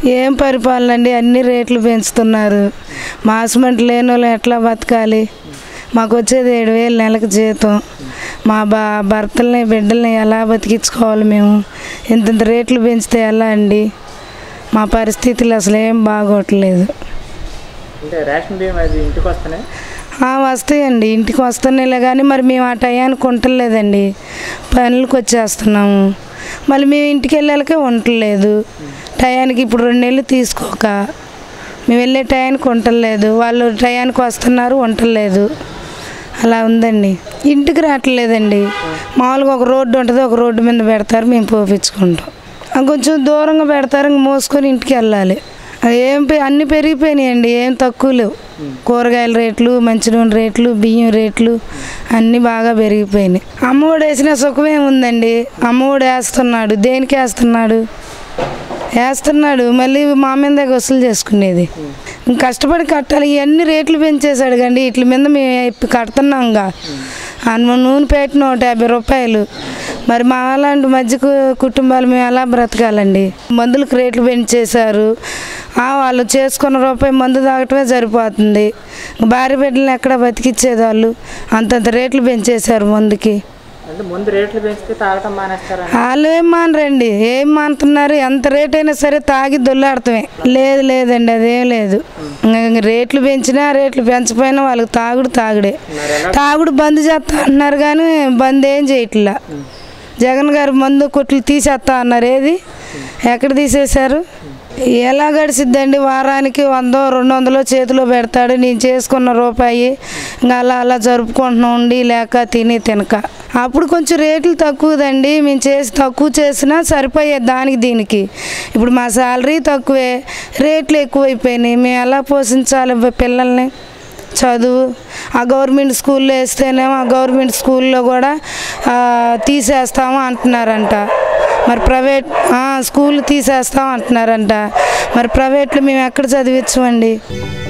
ఏం పరిపాలన అండి అన్ని రేట్లు పెంచుతున్నారు మాసమంట లేని వాళ్ళు ఎట్లా బతకాలి మాకు వచ్చేది ఏడు వేలు నెలకు జీతం మా బా భర్తల్ని బిడ్డల్ని ఎలా బతికించుకోవాలి మేము ఇంతంత రేట్లు పెంచితే ఎలా అండి మా పరిస్థితులు అసలు ఏం బాగోట్లేదు అంటే రేషన్ బియ్యం అది ఇంటికి వస్తానే ఆ, వస్తాయండి ఇంటికి వస్తున్నాయిలే కానీ మరి మేము ఆ టయానికి ఉండలేదండి పనులకు వచ్చేస్తున్నాము మళ్ళీ మేము ఇంటికి వెళ్ళాలకే ఉండలేదు టయానికి ఇప్పుడు రెండు నెలలు తీసుకోక మేము వెళ్ళే టయానికి ఉండలేదు వాళ్ళు టయానికి వస్తున్నారు ఉండలేదు అలా ఉందండి ఇంటికి రావట్లేదండి మామూలుగా ఒక రోడ్డు ఉంటుంది ఒక రోడ్డు మీద పెడతారు మేము పోపించుకుంటాం ఆ, కొంచెం దూరంగా పెడతారు ఇంక మోసుకొని ఇంటికి వెళ్ళాలి అది ఏం పె- అన్నీ పెరిగిపోయినాయండి ఏం తక్కువ లేవు కూరగాయల రేట్లు మంచి నూనె రేట్లు బియ్యం రేట్లు అన్నీ బాగా పెరిగిపోయినాయి అమ్మఒడి వేసిన సుఖమే ఉందండి అమ్మఒడి వేస్తున్నాడు దేనికి వేస్తున్నాడు వేస్తున్నాడు మళ్ళీ మా మీద దగ్గర వసూలు చేసుకునేది ఇంక కష్టపడి కట్టాలి ఇవన్నీ రేట్లు పెంచేశాడు కండి వీటి మీద మేము ఇప్పుడు కడుతున్నాంగా అన్న నూనె పేట నూట యాభై రూపాయలు మరి మా అలాంటి మధ్య కు- కుటుంబాలు మేము ఎలా బ్రతకాలండి మందులకు రేట్లు పెంచేశారు ఆ, వాళ్ళు చేసుకున్న రూపాయి మందు తాగటమే సరిపోతుంది భార్య బిడ్డలను ఎక్కడ బతికిచ్చేది వాళ్ళు అంతంత రేట్లు పెంచేశారు మందుకి అంటే ముందు రేట్లు పెంచితే తాగటం మానేస్తారా వాళ్ళు ఏం మానరండి ఏం మానుతున్నారు ఎంత రేట్ అయినా సరే తాగి దొల్లాడటమే లేదు లేదండి అదేం లేదు ఇంక రేట్లు పెంచినా రేట్లు పెంచపోయినా వాళ్ళకి తాగుడు తాగుడే తాగుడు బంద్ చేస్తా అంటున్నారు కానీ బంద్ ఏం చేయట్లా జగన్ గారు మందు కొట్లు తీసేస్తా అన్నారు ఏది ఎక్కడ తీసేశారు ఎలా గడిచిద్దండి వారానికి వందో రెండు వందలు చేతిలో పెడతాడు నేను చేసుకున్న రూపాయి ఇంకా అలా అలా జరుపుకుంటున్నాం ఉండి లేక తిని తినక అప్పుడు కొంచెం రేట్లు తక్కువదండి మేము చేసి తక్కువ చేసినా సరిపోయేది దానికి దీనికి ఇప్పుడు మా శాలరీ తక్కువే రేట్లు ఎక్కువైపోయినాయి మేము ఎలా పోషించాలి పిల్లల్ని చదువు ఆ గవర్నమెంట్ స్కూల్లో వేస్తేనేమో ఆ గవర్నమెంట్ స్కూల్లో కూడా ఆ, తీసేస్తాము అంటున్నారంట మరి ప్రైవేట్ ఆ, స్కూల్ తీసేస్తాం అంటున్నారంట మరి ప్రైవేట్లో మేము ఎక్కడ చదివించమండి